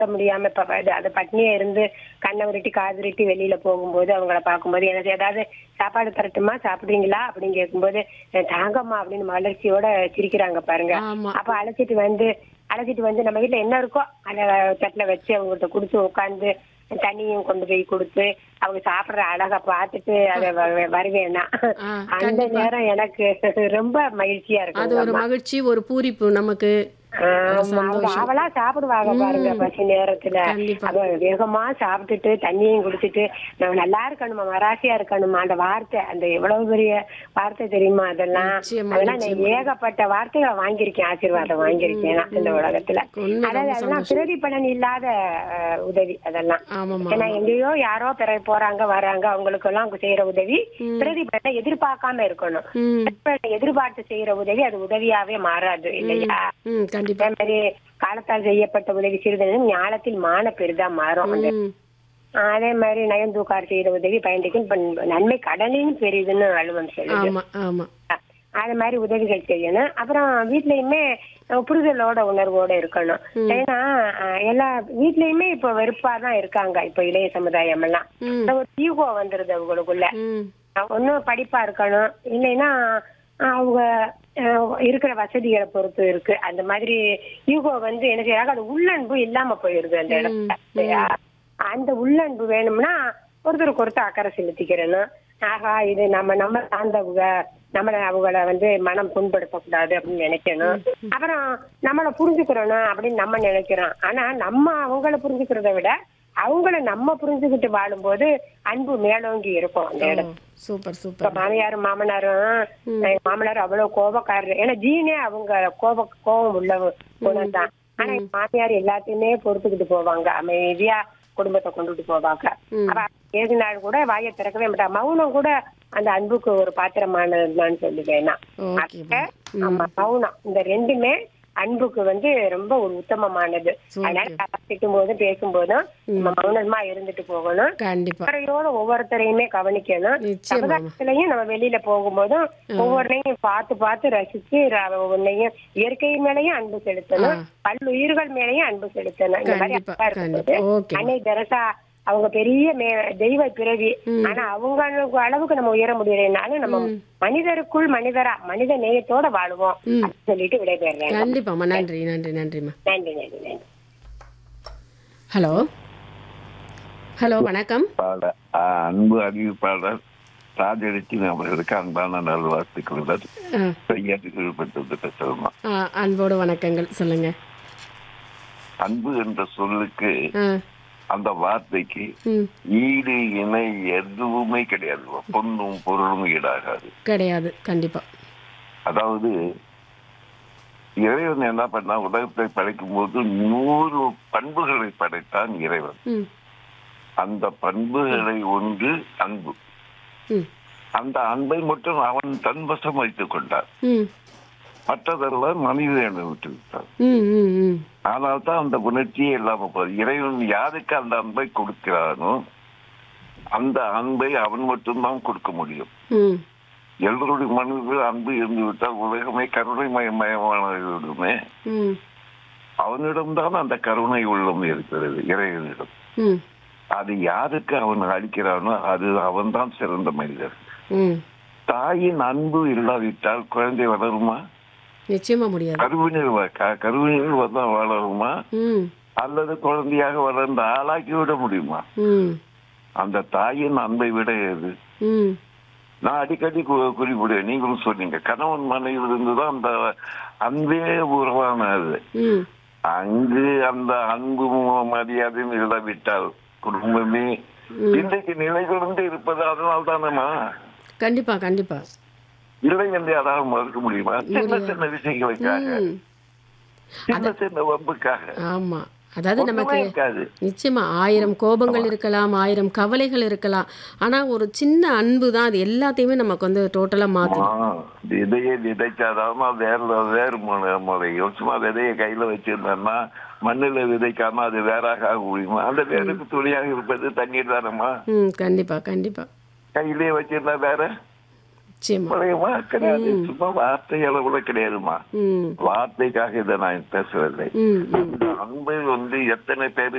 சாப்பிட முடியாம இப்ப அது- அது பட்னியா இருந்து கண்ணை உருட்டி காது உருட்டி வெளியில போகும்போது அவங்கள பார்க்கும்போது எனக்கு ஏதாவது சாப்பாடு தரட்டுமா சாப்பிடுறீங்களா அப்படின்னு கேட்கும்போது "அஹ் தாங்கம்மா அப்படின்னு மலர்ச்சியோட சிரிக்கிறாங்க பாருங்க ஆமா அப்ப அழைச்சிட்டு வந்து அழைச்சிட்டு வந்து நம்ம வீட்டுல என்ன இருக்கோ அந்த தட்டுல வச்சு அவங்ககிட்ட கொடுத்து உட்காந்து தண்ணியும் கொண்டு போய் கொடுத்து அவங்க சாப்பிடுற அழகா பார்த்துட்டு அதை வ- வருவேன்னா ஆ, அந்த கண்டிப்பா. நேரம் எனக்கு ரொம்ப மகிழ்ச்சியா அது இருக்கும் ஒரு மகிழ்ச்சி ஒரு பூரிப்பு நமக்கு ஆமா, அவங்க சந்தோஷம். அவளா சாப்பிடுவாங்க பாருங்க பசி நேரத்துல கண்டிப்பா. அவ வேகமா சாப்பிட்டுட்டு தண்ணியும் குடிச்சிட்டு நம்ம நல்லா இருக்கணுமா மராசியா இருக்கணுமா அந்த வார்த்தை அந்த எவ்வளவு பெரிய வார்த்தை தெரியுமா அதெல்லாம் நிச்சயமா, அதெல்லாம் நான் நிச்சயமா. ஏகப்பட்ட வார்த்தைகளை வாங்கியிருக்கேன் ஆசீர்வாதம் வாங்கியிருக்கேன் நான் இந்த உலகத்துல உண்மை, அதாவது ரொம்ப அதெல்லாம் சந்தோஷம். பிரதிபலன் இல்லாத அஹ், உதவி அதெல்லாம் ஆமாமா ஏன்னா எங்கேயோ யாரோ பிற போறாங்க வராங்க அவங்களுக்கு எல்லாம் செய்யற உதவி பிரதிபலனை எதிர்பார்க்காம இருக்கணும் ம் பிரதிபலனை எதிர்பார்த்து செய்யற உதவி அது உதவியாவே மாறாது இல்லையா ம் கண்டிப்பா அதே மாதிரி காலத்தால் செய்யப்பட்ட உதவி சிறிதனும் ஞானத்தில் மான பெரிதா மாறும் அந்த- ம் அதே மாதிரி நயந்தூக்கார் செய்யற உதவி பயன்றிக்கும் பண்- நன்மை கடலின் பெரிதுன்னு அலுவலம் சொல்லுது ஆமா ஆமா அது மாதிரி உதவிகள் செய்யணும் அப்புறம் வீட்லயுமே அஹ், புரிதலோட உணர்வோட இருக்கணும் ஏன்னா அஹ், எல்லா வீட்லயுமே இப்ப வெறுப்பா தான் இருக்காங்க இப்ப இளைய சமுதாயம் எல்லாம் ம் ஒரு ஈகோ வந்துருது அவங்களுக்குள்ள ம் ஒன்னும் படிப்பா இருக்கணும் இல்லைன்னா அஹ், அவங்க அஹ், இருக்கிற வசதிகளை பொறுத்து இருக்கு அந்த மாதிரி ஈகோ வந்து என்ன செய்யறாங்க அது உள்ளன்பு இல்லாம போயிருது அந்த இடத்துல சரியா? அந்த உள்ளன்பு வேணும்னா ஒருத்தருக்கு ஒருத்தர் அக்கறை செலுத்திக்கிறணும் ஆகா இது நம்ம நம்ம சார்ந்தவங்க நம்மள அவங்கள வந்து மனம் புண்படுத்த கூடாது அப்படின்னு நினைக்கணும் அப்புறம் நம்மள புரிஞ்சுக்கிறணும் அப்படின்னு நம்ம நினைக்கிறோம் ஆனா நம்ம அவங்கள புரிஞ்சுக்கிறத விட அவங்கள நம்ம புரிஞ்சுக்கிட்டு வாழும்போது அன்பு மேலோங்கி இருக்கும் அந்த இடம் சூப்பர் இப்ப சூப்பர் மாமியாரும் மாமனாரும் எங்க மாமனார் அவ்வளவு கோபக்காரரு ஏன்னா ஜீனே அவங்க கோப கோபம் உள்ள குணம் தான் ஆனா எங்க மாமியார் எல்லாத்தையுமே பொறுத்துக்கிட்டு போவாங்க அமைதியா குடும்பத்தை கொண்டுட்டு போவாங்க அப்ப ஏழு நாள் கூட வாயை திறக்கவே மாட்டாங்க மௌனம் கூட அந்த அன்புக்கு ஒரு பாத்திரமானதுதான் சொல்லுவேன் நான் ஓகே அத்தை, ஆமா மௌனம் இந்த ரெண்டுமே அன்புக்கு வந்து ரொம்ப ஒரு உத்தமமானது அதனால திட்டும் போதும் பேசும்போதும் நம்ம மௌனமா இருந்துட்டு போகணும் கண்டிப்பா அக்கறையோட ஒவ்வொருத்தரையுமே கவனிக்கணும் நிச்சயமா சமுதாயத்திலையும் நம்ம வெளியில போகும்போதும் ஒவ்வொன்றையும் பார்த்து பார்த்து ரசிச்சு ர- ஒவ்வொன்றையும் இயற்கை மேலயும் அன்பு செலுத்தணும் பல்லுயிர்கள் மேலயும் அன்பு செலுத்தணும் இந்த மாதிரி கண்டிப்பா அப்பா இருக்கும்போது கண்டிப்பா ஓகே அன்னை தெரசா அவங்க பெரிய மே- தெய்வ பிறவி ஆனா அவங்க அளவுக்கு நம்ம உயர முடியலைனாலும் நம்ம மனிதருக்குள் மனிதரா மனித நேயத்தோட வாழுவோம் அப்படின்னு சொல்லிட்டு விடைபெறேன் கண்டிப்பாம்மா நன்றி நன்றி நன்றிம்மா நன்றி நன்றி நன்றி ஹலோ ஹலோ வணக்கம் பாட அன்பு அறிவிப்பாளர் ராஜலட்சுமி அவர்களுக்கு அன்பான நல்வாழ்த்துக்களுடன் ஆ, கையாட்டுகள் பெற்றது பேசணுமா ஆ, அன்போடு வணக்கங்கள் சொல்லுங்க அன்பு என்ற சொல்லுக்கு ஆ, அந்த வார்த்தைக்கு ம் ஈடு இணை எதுவுமே கிடையாது பொண்ணும் பொருளும் ஈடாகாது கிடையாது கண்டிப்பா அதாவது இறைவன் என்ன பண்ணா உலகத்தை படைக்கும் போது நூறு பண்புகளை படைத்தான் இறைவன் ம் அந்த பண்புகளை ஒன்று அன்பு ம் அந்த அன்பை மட்டும் அவன் தன் வசம் வைத்துக் கொண்டான் ம் மற்றதெல்லாம் மனிதனை விட்டு விட்டான் ம் ம் ம் ஆனால் தான் அந்த உணர்ச்சியே இல்லாம போகுது இறைவன் யாருக்கு அந்த அன்பை கொடுக்கிறானோ அந்த அன்பை அவன் மட்டும்தான் கொடுக்க முடியும் ம் எல்லோருடைய மனதில் அன்பு இருந்து விட்டால் உலகமே கருணை மயமயமானதுமே ம் அவனிடம்தான் அந்த கருணை உள்ளம் இருக்கிறது இறைவனிடம் ம் அது யாருக்கு அவன் அளிக்கிறானோ அது அவன்தான் சிறந்த மனிதர் ம் தாயின் அன்பு இல்லாவிட்டால் குழந்தை வளருமா நிச்சயமா முடியாது கருவினில் வ- க- கருவினில் வந்தா வளருமா ம் அல்லது குழந்தையாக வளர்ந்து ஆளாக்கி விட முடியுமா ம் அந்த தாயின் அன்பை விட எது ம் நான் அடிக்கடி கு- குறிப்பிடுவேன் நீங்களும் சொன்னீங்க கணவன் மனைவிலிருந்து தான் அந்த அன்பே உருவானது ம் அங்கு அந்த அன்பும் மரியாதையும் இல்லாவிட்டால் குடும்பமே இன்றைக்கு நிலை கொண்டு இருப்பது அதனால் தானேமா கண்டிப்பா கண்டிப்பா இல்லை என்று யாராவது மறுக்க முடியுமா சின்ன சின்ன விஷயங்களுக்காக ம் சின்ன சின்ன வம்புக்காக ஆமா அதாவது ஒண்ணுமே நமக்கு இருக்காது நிச்சயமா ஆயிரம் கோபங்கள் இருக்கலாம் ஆயிரம் கவலைகள் இருக்கலாம் ஆனா ஒரு சின்ன அன்பு தான் அது எல்லாத்தையுமே நமக்கு வந்து டோட்டலா மாத்துது ஆ, விதையை விதைக்காதாம வேற வேறு முறை முறையும் சும்மா விதையை கையில வச்சிருந்தோம்னா மண்ணுல விதைக்காம அது வேறாக ஆக முடியுமா அந்த வேருக்கு துளியாக இருப்பது தண்ணீர் தானம்மா ம் கண்டிப்பா கண்டிப்பா கையிலேயே வச்சிருந்தா வேற நிச்சயமா குறையுமா கிடையாது சும்மா வார்த்தை அளவுல கிடையாதுமா ம் வார்த்தைக்காக இதை நான் பேசவில்லை ம் ம் அந்த அன்பு வந்து எத்தனை பேர்